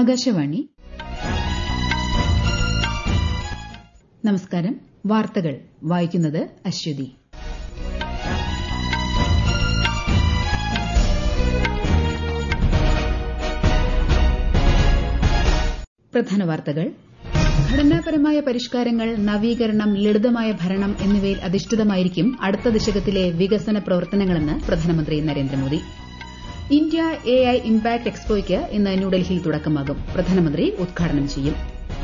ആകാശവാണി നമസ്കാരം വാർത്തകൾ വായിക്കുന്നത് അശ്വതി പ്രധാന വാർത്തകൾ ഘടനാപരമായ പരിഷ്കാരങ്ങൾ നവീകരണം ലളിതമായ ഭരണം എന്നിവയിൽ അധിഷ്ഠിതമായിരിക്കും അടുത്ത ദശകത്തിലെ വികസന പ്രവർത്തനങ്ങളെന്ന് പ്രധാനമന്ത്രി Narendra Modi India A I impact എക്സ്പോയ്ക്ക് ഇന്ന് ന്യൂഡൽഹിയിൽ തുടക്കമാകും പ്രധാനമന്ത്രി ഉദ്ഘാടനം ചെയ്യും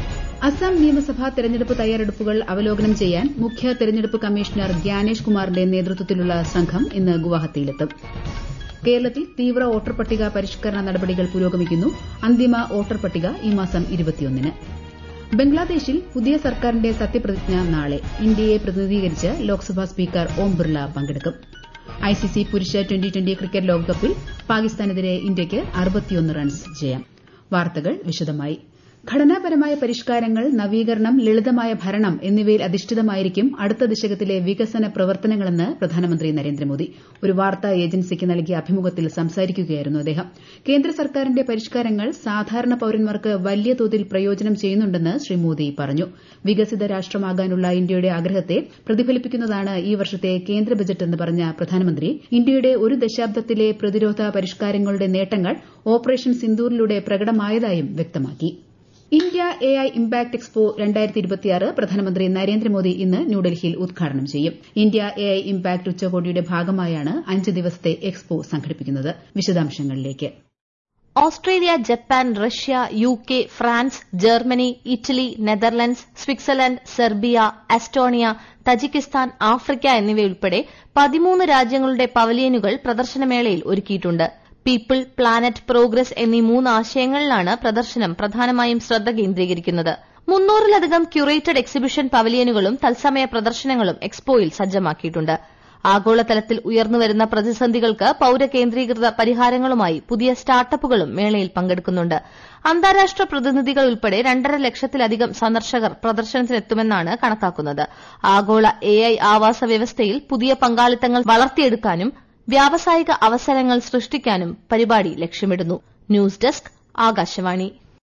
അസം നിയമസഭാ തെരഞ്ഞെടുപ്പ് തയ്യാറെടുപ്പുകൾ അവലോകനം ചെയ്യാൻ മുഖ്യ തെരഞ്ഞെടുപ്പ് കമ്മീഷണർ ഗ്യാനേഷ് കുമാറിന്റെ നേതൃത്വത്തിലുള്ള സംഘം ഇന്ന് ഗുവാഹത്തിയിലെത്തും കേരളത്തിൽ തീവ്ര വോട്ടർ പട്ടിക പരിഷ്കരണ നടപടികൾ പുരോഗമിക്കുന്നു അന്തിമ വോട്ടർ പട്ടിക ഈ മാസം ന് ബംഗ്ലാദേശിൽ പുതിയ സർക്കാരിന്റെ സത്യപ്രതിജ്ഞ നാളെ ഇന്ത്യയെ പ്രതിനിധീകരിച്ച് ലോക്സഭാ സ്പീക്കർ ഓം ബിർള പങ്കെടുക്കും ഐസിസി പുരുഷ ട്വന്റി ട്വന്റി ക്രിക്കറ്റ് ലോകകപ്പിൽ പാകിസ്ഥാനെതിരെ ഇന്ത്യയ്ക്ക് റൺസ് ജയം വാർത്തകൾ വിശദമായി ഘടനാപരമായ പരിഷ്കാരങ്ങൾ നവീകരണം ലളിതമായ ഭരണം എന്നിവയിൽ അധിഷ്ഠിതമായിരിക്കും അടുത്ത ദശകത്തിലെ വികസന പ്രവർത്തനങ്ങളെന്ന് പ്രധാനമന്ത്രി നരേന്ദ്രമോദി ഒരു വാർത്താ ഏജൻസിക്ക് നൽകിയ അഭിമുഖത്തിൽ സംസാരിക്കുകയായിരുന്നു അദ്ദേഹം കേന്ദ്ര സർക്കാരിന്റെ പരിഷ്കാരങ്ങൾ സാധാരണ പൌരന്മാർക്ക് വലിയ തോതിൽ പ്രയോജനം ചെയ്യുന്നുണ്ടെന്ന് ശ്രീ മോദി പറഞ്ഞു വികസിത രാഷ്ട്രമാകാനുള്ള ഇന്ത്യയുടെ ആഗ്രഹത്തെ പ്രതിഫലിപ്പിക്കുന്നതാണ് ഈ വർഷത്തെ കേന്ദ്ര ബജറ്റ് എന്ന് പറഞ്ഞ പ്രധാനമന്ത്രി ഇന്ത്യയുടെ ഒരു ദശാബ്ദത്തിലെ പ്രതിരോധ പരിഷ്കാരങ്ങളുടെ നേട്ടങ്ങൾ ഓപ്പറേഷൻ സിന്ദൂറിലൂടെ പ്രകടമായതായും വ്യക്തമാക്കി India A I impact expo പ്രധാനമന്ത്രി നരേന്ദ്രമോദി ഇന്ന് ന്യൂഡൽഹിയിൽ ഉദ്ഘാടനം ചെയ്യും ഇന്ത്യ എ ഐ ഇംപാക്ട് ഉച്ചകോടിയുടെ ഭാഗമായാണ് അഞ്ച് ദിവസത്തെ എക്സ്പോ സംഘടിപ്പിക്കുന്നത് വിശദാംശങ്ങളിലേക്ക് Australia Japan Russia U K France Germany Italy Netherlands Switzerland Serbia Estonia Tajikistan Africa എന്നിവയുൾപ്പെടെ പതിമൂന്ന് രാജ്യങ്ങളുടെ പവലിയനുകൾ പ്രദർശനമേളയിൽ ഒരുക്കിയിട്ടുണ്ട് പീപ്പിൾ പ്ലാനറ്റ് പ്രോഗ്രസ് എന്നീ മൂന്ന് ആശയങ്ങളിലാണ് പ്രദർശനം പ്രധാനമായും ശ്രദ്ധ കേന്ദ്രീകരിക്കുന്നത് മുന്നൂറിലധികം ക്യൂറേറ്റഡ് എക്സിബിഷൻ പവലിയനുകളും തത്സമയ പ്രദർശനങ്ങളും എക്സ്പോയിൽ സജ്ജമാക്കിയിട്ടുണ്ട് ആഗോളതലത്തിൽ ഉയർന്നുവരുന്ന പ്രതിസന്ധികൾക്ക് പൌരകേന്ദ്രീകൃത പരിഹാരങ്ങളുമായി പുതിയ സ്റ്റാർട്ടപ്പുകളും മേളയിൽ പങ്കെടുക്കുന്നുണ്ട് അന്താരാഷ്ട്ര പ്രതിനിധികൾ ഉൾപ്പെടെ രണ്ടര ലക്ഷത്തിലധികം സന്ദർശകർ പ്രദർശനത്തിനെത്തുമെന്നാണ് കണക്കാക്കുന്നത് ആഗോള എ ഐ ആവാസ വ്യവസ്ഥയിൽ പുതിയ പങ്കാളിത്തങ്ങൾ വളർത്തിയെടുക്കാനും വ്യാവസായിക അവസരങ്ങൾ സൃഷ്ടിക്കാനും പരിപാടി ലക്ഷ്യമിടുന്നു news desk Akashvani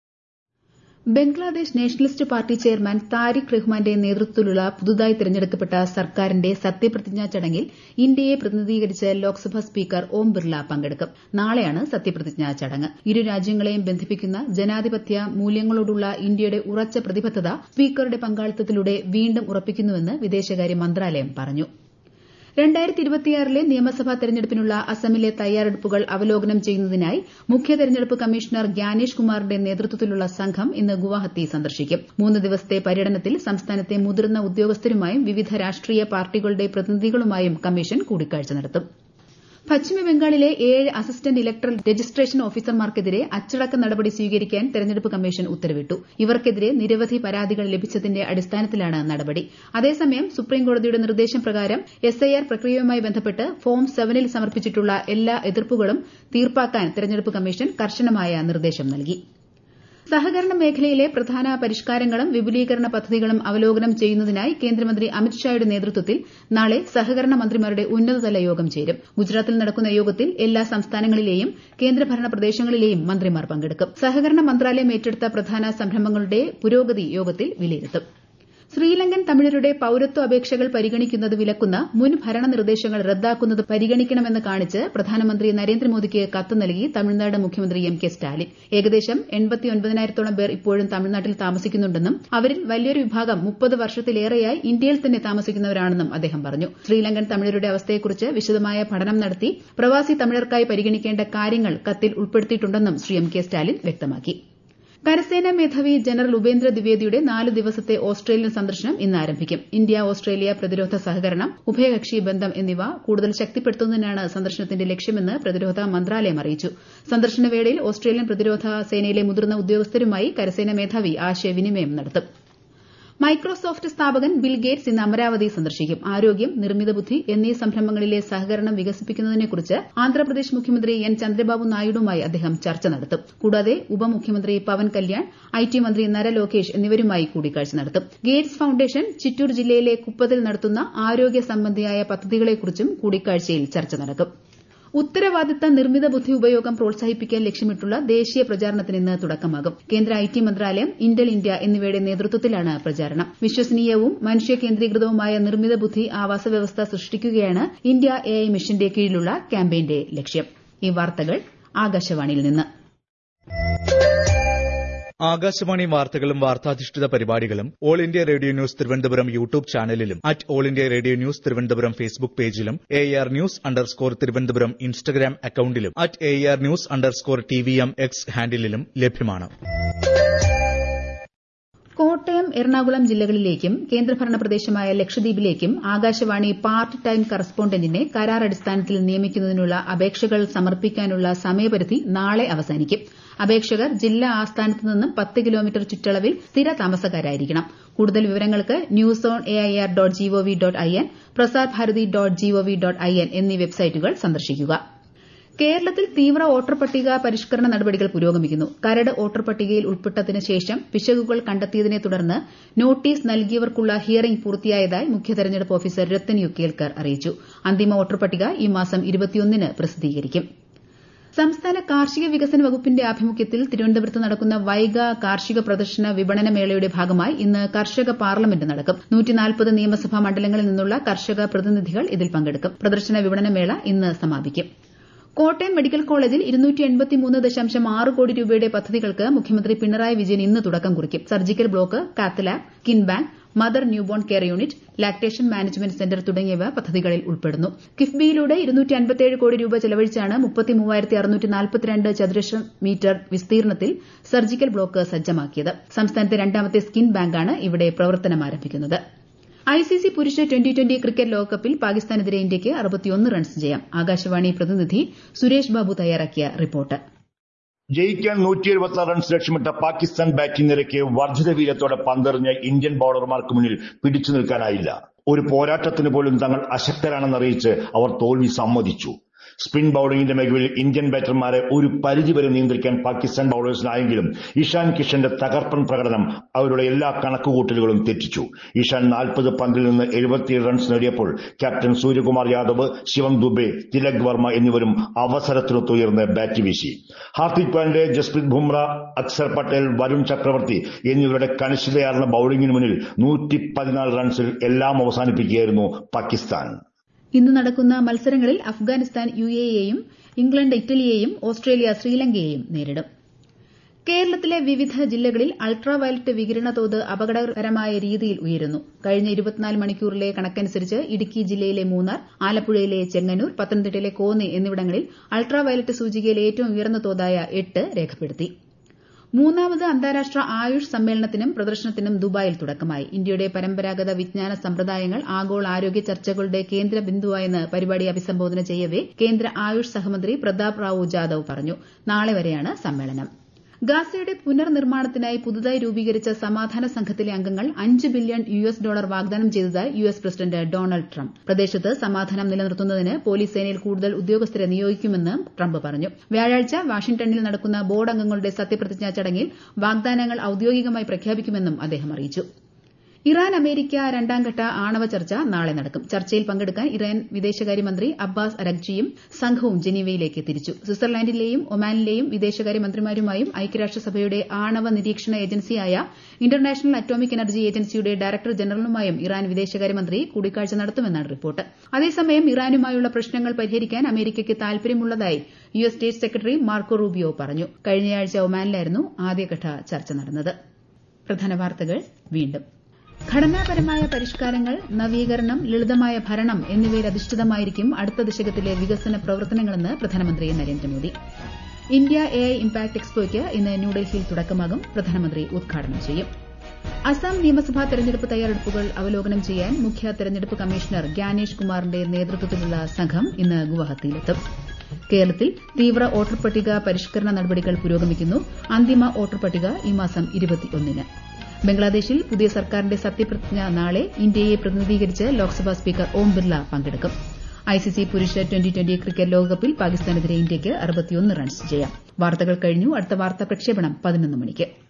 Bangladesh nationalist party chairman Tarique റഹ്മാന്റെ നേതൃത്വത്തിലുള്ള പുതുതായി തെരഞ്ഞെടുക്കപ്പെട്ട സർക്കാരിന്റെ സത്യപ്രതിജ്ഞാ ചടങ്ങിൽ ഇന്ത്യയെ പ്രതിനിധീകരിച്ച് ലോക്സഭാ സ്പീക്കർ ഓം ബിർള പങ്കെടുക്കും നാളെയാണ് സത്യപ്രതിജ്ഞാ ചടങ്ങ് ഇരു രാജ്യങ്ങളെയും ബന്ധിപ്പിക്കുന്ന ജനാധിപത്യ മൂല്യങ്ങളോടുള്ള ഇന്ത്യയുടെ ഉറച്ച പ്രതിബദ്ധത സ്പീക്കറുടെ പങ്കാളിത്തത്തിലൂടെ വീണ്ടും ഉറപ്പിക്കുന്നുവെന്ന് വിദേശകാര്യ മന്ത്രാലയം പറഞ്ഞു ലെ നിയമസഭാ തെരഞ്ഞെടുപ്പിനുള്ള അസമിലെ തയ്യാറെടുപ്പുകൾ അവലോകനം ചെയ്യുന്നതിനായി മുഖ്യ തെരഞ്ഞെടുപ്പ് കമ്മീഷണർ ഗ്യാനേഷ് കുമാറിന്റെ നേതൃത്വത്തിലുള്ള സംഘം ഇന്ന് ഗുവാഹത്തി സന്ദർശിക്കും മൂന്ന് ദിവസത്തെ പര്യടനത്തിൽ സംസ്ഥാനത്തെ മുതിർന്ന ഉദ്യോഗസ്ഥരുമായും വിവിധ രാഷ്ട്രീയ പാർട്ടികളുടെ പ്രതിനിധികളുമായും കമ്മീഷൻ കൂടിക്കാഴ്ച നടത്തും പശ്ചിമബംഗാളിലെ ഏഴ് അസിസ്റ്റന്റ് ഇലക്ടറൽ രജിസ്ട്രേഷൻ ഓഫീസർമാർക്കെതിരെ അച്ചടക്ക നടപടി സ്വീകരിക്കാൻ തെരഞ്ഞെടുപ്പ് കമ്മീഷൻ ഉത്തരവിട്ടു ഇവർക്കെതിരെ നിരവധി പരാതികൾ ലഭിച്ചതിന്റെ അടിസ്ഥാനത്തിലാണ് നടപടി അതേസമയം സുപ്രീംകോടതിയുടെ നിർദ്ദേശം പ്രകാരം എസ്ഐആർ പ്രക്രിയയുമായി ബന്ധപ്പെട്ട് ഫോം സെവനിൽ സമർപ്പിച്ചിട്ടുള്ള എല്ലാ എതിർപ്പുകളും തീർപ്പാക്കാൻ തെരഞ്ഞെടുപ്പ് കമ്മീഷൻ കർശനമായ നിർദ്ദേശം നൽകി സഹകരണ മേഖലയിലെ പ്രധാന പരിഷ്കാരങ്ങളും വിപുലീകരണ പദ്ധതികളും അവലോകനം ചെയ്യുന്നതിനായി കേന്ദ്രമന്ത്രി അമിത്ഷായുടെ നേതൃത്വത്തിൽ നാളെ സഹകരണ മന്ത്രിമാരുടെ ഉന്നതതല യോഗം ചേരും ഗുജറാത്തിൽ നടക്കുന്ന യോഗത്തിൽ എല്ലാ സംസ്ഥാനങ്ങളിലെയും കേന്ദ്രഭരണ പ്രദേശങ്ങളിലെയും മന്ത്രിമാർ പങ്കെടുക്കും സഹകരണ മന്ത്രാലയം ഏറ്റെടുത്ത പ്രധാന സംരംഭങ്ങളുടെ പുരോഗതി യോഗത്തിൽ വിലയിരുത്തും ശ്രീലങ്കൻ തമിഴരുടെ പൌരത്വ അപേക്ഷകൾ പരിഗണിക്കുന്നത് വിലക്കുന്ന മുൻ ഭരണ നിർദ്ദേശങ്ങൾ റദ്ദാക്കുന്നത് പരിഗണിക്കണമെന്ന് കാണിച്ച് പ്രധാനമന്ത്രി നരേന്ദ്രമോദിക്ക് കത്ത് നൽകി തമിഴ്നാട് മുഖ്യമന്ത്രി എം കെ സ്റ്റാലിൻ ഏകദേശം എൺപത്തിയൊൻപതിനായിരത്തോളം പേർ ഇപ്പോഴും തമിഴ്നാട്ടിൽ താമസിക്കുന്നുണ്ടെന്നും അവരിൽ വലിയൊരു വിഭാഗം മുപ്പത് വർഷത്തിലേറെയായി ഇന്ത്യയിൽ തന്നെ താമസിക്കുന്നവരാണെന്നും അദ്ദേഹം പറഞ്ഞു ശ്രീലങ്കൻ തമിഴരുടെ അവസ്ഥയെക്കുറിച്ച് വിശദമായ പഠനം നടത്തി പ്രവാസി തമിഴർക്കായി പരിഗണിക്കേണ്ട കാര്യങ്ങൾ കത്തിൽ ഉൾപ്പെടുത്തിയിട്ടുണ്ടെന്നും ശ്രീ എം കെ സ്റ്റാലിൻ വ്യക്തമാക്കി കരസേനാ മേധാവി ജനറൽ ഉപേന്ദ്ര ദ്വിവേദിയുടെ നാല് ദിവസത്തെ ഓസ്ട്രേലിയൻ സന്ദർശനം ഇന്ന് ആരംഭിക്കും ഇന്ത്യ ഓസ്ട്രേലിയ പ്രതിരോധ സഹകരണം ഉഭയകക്ഷി ബന്ധം എന്നിവ കൂടുതൽ ശക്തിപ്പെടുത്തുന്നതിനാണ് സന്ദർശനത്തിന്റെ ലക്ഷ്യമെന്ന് പ്രതിരോധ മന്ത്രാലയം അറിയിച്ചു സന്ദർശന വേളയിൽ ഓസ്ട്രേലിയൻ പ്രതിരോധ സേനയിലെ മുതിർന്ന ഉദ്യോഗസ്ഥരുമായി കരസേനാ മേധാവി ആശയവിനിമയം നടത്തും മൈക്രോസോഫ്റ്റ് സ്ഥാപകൻ ബിൽ ഗേറ്റ്സ് ഇന്ന് അമരാവതി സന്ദർശിക്കും ആരോഗ്യം നിർമ്മിത ബുദ്ധി എന്നീ സംരംഭങ്ങളിലെ സഹകരണം വികസിപ്പിക്കുന്നതിനെക്കുറിച്ച് ആന്ധ്രാപ്രദേശ് മുഖ്യമന്ത്രി എൻ ചന്ദ്രബാബു നായിഡുമായി അദ്ദേഹം ചർച്ച നടത്തും കൂടാതെ ഉപമുഖ്യമന്ത്രി പവൻ കല്യാൺ ഐടി മന്ത്രി നര ലോകേഷ് എന്നിവരുമായി കൂടിക്കാഴ്ച നടത്തും ഗേറ്റ്സ് ഫൌണ്ടേഷൻ ചിറ്റൂർ ജില്ലയിലെ കുപ്പത്തിൽ നടത്തുന്ന ആരോഗ്യ സംബന്ധിയായ പദ്ധതികളെക്കുറിച്ചും കൂടിക്കാഴ്ചയിൽ ചർച്ച നടക്കും ഉത്തരവാദിത്ത നിർമ്മിത ബുദ്ധി ഉപയോഗം പ്രോത്സാഹിപ്പിക്കാൻ ലക്ഷ്യമിട്ടുള്ള ദേശീയ പ്രചാരണത്തിന് ഇന്ന് തുടക്കമാകും കേന്ദ്ര ഐടി മന്ത്രാലയം ഇന്റൽ ഇന്ത്യ എന്നിവയുടെ നേതൃത്വത്തിലാണ് പ്രചാരണം വിശ്വസനീയവും മനുഷ്യ കേന്ദ്രീകൃതവുമായ നിർമ്മിത ബുദ്ധി ആവാസ വ്യവസ്ഥ സൃഷ്ടിക്കുകയാണ് ഇന്ത്യ എഐ മിഷന്റെ കീഴിലുള്ള ക്യാമ്പയിന്റെ ലക്ഷ്യം ഈ വാർത്തകൾ ആകാശവാണിയിൽ നിന്ന് ആകാശവാണി വാർത്തകളും വാർത്താധിഷ്ഠിത പരിപാടികളും All India Radio News Thiruvananthapuram YouTube ചാനലിലും at All India Radio News Thiruvananthapuram Facebook പേജിലും A R news underscore Thiruvananthapuram Instagram അക്കൌണ്ടിലും at A R news underscore T V M X ഹാൻഡിലും ലഭ്യമാണ് കോട്ടയം എറണാകുളം ജില്ലകളിലേക്കും കേന്ദ്രഭരണ പ്രദേശമായ ലക്ഷദ്വീപിലേക്കും ആകാശവാണി പാർട്ട് ടൈം കറസ്പോണ്ടന്റിനെ കരാർ അടിസ്ഥാനത്തിൽ നിയമിക്കുന്നതിനുള്ള അപേക്ഷകൾ സമർപ്പിക്കാനുള്ള സമയപരിധി നാളെ അവസാനിക്കും അപേക്ഷകർ ജില്ലാ ആസ്ഥാനത്ത് നിന്നും പത്ത് കിലോമീറ്റർ ചുറ്റളവിൽ സ്ഥിര താമസക്കാരായിരിക്കണം കൂടുതൽ വിവരങ്ങൾക്ക് news on A I R dot gov dot I N Prasar Bharati dot gov dot I N എന്നീ വെബ്സൈറ്റുകൾ സന്ദർശിക്കുക കേരളത്തിൽ തീവ്ര വോട്ടർ പട്ടിക പരിഷ്കരണ നടപടികൾ പുരോഗമിക്കുന്നു കരട് വോട്ടർ പട്ടികയിൽ ഉൾപ്പെട്ടതിന് ശേഷം പിശകുകൾ കണ്ടെത്തിയതിനെ തുടർന്ന് നോട്ടീസ് നൽകിയവർക്കുള്ള ഹിയറിംഗ് പൂർത്തിയായതായി മുഖ്യ തെരഞ്ഞെടുപ്പ് ഓഫീസർ രത്തൻ യു കേൽക്കർ അറിയിച്ചു അന്തിമ വോട്ടർ പട്ടിക ഈ മാസം ന് പ്രസിദ്ധീകരിക്കും സംസ്ഥാന കാർഷിക വികസന വകുപ്പിന്റെ ആഭിമുഖ്യത്തിൽ തിരുവനന്തപുരത്ത് നടക്കുന്ന വൈഗ കാർഷിക പ്രദർശന വിപണന മേളയുടെ ഭാഗമായി ഇന്ന് കർഷക പാർലമെന്റ് നടക്കും നിയമസഭാ മണ്ഡലങ്ങളിൽ നിന്നുള്ള കർഷക പ്രതിനിധികൾ ഇതിൽ പങ്കെടുക്കും പ്രദർശന വിപണന മേള ഇന്ന് സമാപിക്കും കോട്ടയം മെഡിക്കൽ കോളേജിൽ കോടി രൂപയുടെ പദ്ധതികൾക്ക് മുഖ്യമന്ത്രി പിണറായി വിജയൻ ഇന്ന് തുടക്കം കുറിക്കും surgical block cath lab skin bank mother newborn care unit lactation management centre തുടങ്ങിയവ പദ്ധതികളിൽ ഉൾപ്പെടുന്നു കിഫ്ബിയിലൂടെ കോടി രൂപ ചെലവഴിച്ചാണ് ചതുരശ്ര മീറ്റർ വിസ്തീർണത്തിൽ സർജിക്കൽ ബ്ലോക്ക് സജ്ജമാക്കിയത് സംസ്ഥാനത്തെ രണ്ടാമത്തെ സ്കിൻ ബാങ്കാണ് ഇവിടെ പ്രവർത്തനം ആരംഭിക്കുന്നത് ഐസിസി പുരുഷ ട്വന്റി ട്വന്റി ക്രിക്കറ്റ് ലോകകപ്പിൽ പാകിസ്ഥാനെതിരെ ഇന്ത്യയ്ക്ക് റൺസ് ജയം ആകാശവാണി പ്രതിനിധി സുരേഷ് ബാബു തയ്യാറാക്കിയ റിപ്പോർട്ട് ജയിക്കാൻ നൂറ്റി എഴുപത്തിനാല് റൺസ് ലക്ഷ്യമിട്ട പാകിസ്ഥാൻ ബാറ്റിംഗ് നിരക്ക് വർദ്ധിത വീര്യത്തോടെ പന്തെറിഞ്ഞ ഇന്ത്യൻ ബൌളർമാർക്ക് മുന്നിൽ പിടിച്ചു നിൽക്കാനായില്ല ഒരു പോരാട്ടത്തിന് പോലും തങ്ങൾ അശക്തരാണെന്നറിയിച്ച് അവർ തോൽവി സമ്മതിച്ചു സ്പിൻ ബൌളിംഗിന്റെ മികവിൽ ഇന്ത്യൻ ബാറ്റർമാരെ ഒരു പരിധിവരെ നിയന്ത്രിക്കാൻ പാകിസ്ഥാൻ ബൌളേഴ്സിനായെങ്കിലും ഇഷാൻ കിഷന്റെ തകർപ്പൻ പ്രകടനം അവരുടെ എല്ലാ കണക്കുകൂട്ടലുകളും തെറ്റിച്ചു ഇഷാൻ നാൽപ്പത് പന്തിൽ നിന്ന് എഴുപത്തിയേഴ് റൺസ് നേടിയപ്പോൾ ക്യാപ്റ്റൻ സൂര്യകുമാർ യാദവ് ശിവം ദുബെ തിലക് വർമ്മ എന്നിവരും അവസരത്തിനൊത്തുയർന്ന് ബാറ്റ് വീശി ഹാർദിക് പാണ്ഡെ ജസ്പ്രീത് ബുംറ അക്സർ പട്ടേൽ വരുൺ ചക്രവർത്തി എന്നിവരുടെ കണിശതയാർന്ന ബൌളിംഗിന് മുന്നിൽ നൂറ്റി പതിനാല് റൺസിൽ എല്ലാം അവസാനിപ്പിക്കുകയായിരുന്നു പാകിസ്ഥാൻ ഇന്ന് നടക്കുന്ന മത്സരങ്ങളിൽ അഫ്ഗാനിസ്ഥാൻ യുഎഇയെയും ഇംഗ്ലണ്ട് ഇറ്റലിയെയും ഓസ്ട്രേലിയ ശ്രീലങ്കയെയും നേരിടും കേരളത്തിലെ വിവിധ ജില്ലകളിൽ അൾട്രാവയലറ്റ് വികിരണ തോത് അപകടകരമായ രീതിയിൽ ഉയരുന്നു കഴിഞ്ഞ മണിക്കൂറിലെ കണക്കനുസരിച്ച് ഇടുക്കി ജില്ലയിലെ മൂന്നാർ ആലപ്പുഴയിലെ ചെങ്ങന്നൂർ പത്തനംതിട്ടയിലെ കോന്നി എന്നിവിടങ്ങളിൽ അൾട്രാവയലറ്റ് സൂചികയിൽ ഏറ്റവും ഉയർന്ന തോതായ എട്ട് രേഖപ്പെടുത്തി മൂന്നാമത് അന്താരാഷ്ട്ര ആയുഷ് സമ്മേളനത്തിനും പ്രദർശനത്തിനും ദുബായിൽ തുടക്കമായി ഇന്ത്യയുടെ പരമ്പരാഗത വിജ്ഞാന സമ്പ്രദായങ്ങൾ ആഗോള ആരോഗ്യ ചർച്ചകളുടെ കേന്ദ്ര ബിന്ദുവായെന്ന് പരിപാടി അഭിസംബോധന ചെയ്യവെ കേന്ദ്ര ആയുഷ് സഹമന്ത്രി പ്രതാപ് റാവു ജാദവ് പറഞ്ഞു നാളെ വരെയാണ് സമ്മേളനം ഗാസയുടെ പുനർനിർമ്മാണത്തിനായി പുതുതായി രൂപീകരിച്ച സമാധാന സംഘത്തിലെ അംഗങ്ങൾ അഞ്ച് ബില്യൺ യു എസ് ഡോളർ വാഗ്ദാനം ചെയ്തതായി U S president Donald Trump പ്രദേശത്ത് സമാധാനം നിലനിർത്തുന്നതിന് പോലീസ് സേനയിൽ കൂടുതൽ ഉദ്യോഗസ്ഥരെ നിയോഗിക്കുമെന്ന് ട്രംപ് പറഞ്ഞു വ്യാഴാഴ്ച വാഷിംഗ്ടണിൽ നടക്കുന്ന ബോർഡ് അംഗങ്ങളുടെ സത്യപ്രതിജ്ഞാ ചടങ്ങിൽ വാഗ്ദാനങ്ങൾ ഔദ്യോഗികമായി പ്രഖ്യാപിക്കുമെന്നും അദ്ദേഹം അറിയിച്ചു ഇറാൻ അമേരിക്ക രണ്ടാംഘട്ട ആണവ ചർച്ച നാളെ നടക്കും ചർച്ചയിൽ പങ്കെടുക്കാൻ ഇറാൻ വിദേശകാര്യമന്ത്രി അബ്ബാസ് അരഗ്ചിയും സംഘവും ജനീവയിലേക്ക് തിരിച്ചു സ്വിറ്റ്സർലാൻഡിലെയും ഒമാനിലെയും വിദേശകാര്യമന്ത്രിമാരുമായും ഐക്യരാഷ്ട്രസഭയുടെ ആണവ നിരീക്ഷണ ഏജൻസിയായ ഇന്റർനാഷണൽ അറ്റോമിക് എനർജി ഏജൻസിയുടെ ഡയറക്ടർ ജനറലുമായും ഇറാൻ വിദേശകാര്യമന്ത്രി കൂടിക്കാഴ്ച നടത്തുമെന്നാണ് റിപ്പോർട്ട് അതേസമയം ഇറാനുമായുള്ള പ്രശ്നങ്ങൾ പരിഹരിക്കാൻ അമേരിക്കയ്ക്ക് താൽപര്യമുള്ളതായി U S state secretary Marco Rubio പറഞ്ഞു കഴിഞ്ഞയാഴ്ച ഒമാനിലായിരുന്നു ആദ്യഘട്ട ചർച്ച നടന്നത് പ്രധാന വാർത്തകൾ വീണ്ടും ഘടനാപരമായ പരിഷ്കാരങ്ങൾ നവീകരണം ലളിതമായ ഭരണം എന്നിവയിൽ അധിഷ്ഠിതമായിരിക്കും അടുത്ത ദശകത്തിലെ വികസന പ്രവർത്തനങ്ങളെന്ന് പ്രധാനമന്ത്രി Narendra Modi India A I impact എക്സ്പോയ്ക്ക് ഇന്ന് ന്യൂഡൽഹിയിൽ തുടക്കമാകും പ്രധാനമന്ത്രി ഉദ്ഘാടനം ചെയ്യും അസം നിയമസഭാ തെരഞ്ഞെടുപ്പ് തയ്യാറെടുപ്പുകൾ അവലോകനം ചെയ്യാൻ മുഖ്യ തെരഞ്ഞെടുപ്പ് കമ്മീഷണർ ഗ്യാനേഷ് കുമാറിന്റെ നേതൃത്വത്തിലുള്ള സംഘം ഇന്ന് ഗുവാഹത്തിയിലെത്തും കേരളത്തിൽ തീവ്ര വോട്ടർ പട്ടിക പരിഷ്കരണ നടപടികൾ പുരോഗമിക്കുന്നു അന്തിമ വോട്ടർ പട്ടിക ഈ മാസം ഇരുപത്തിയൊന്നിന് ബംഗ്ലാദേശിൽ പുതിയ സർക്കാരിന്റെ സത്യപ്രതിജ്ഞ നാളെ ഇന്ത്യയെ പ്രതിനിധീകരിച്ച് ലോക്സഭാ സ്പീക്കർ ഓം ബിർള പങ്കെടുക്കും ഐസിസി പുരുഷ ട്വന്റി ട്വന്റി ക്രിക്കറ്റ് ലോകകപ്പിൽ പാകിസ്ഥാനെതിരെ ഇന്ത്യയ്ക്ക് റൺസ് ജയം വാർത്തകൾ കഴിഞ്ഞു അടുത്ത വാർത്താ പ്രക്ഷേപണം പതിനൊന്ന് മണിക്ക്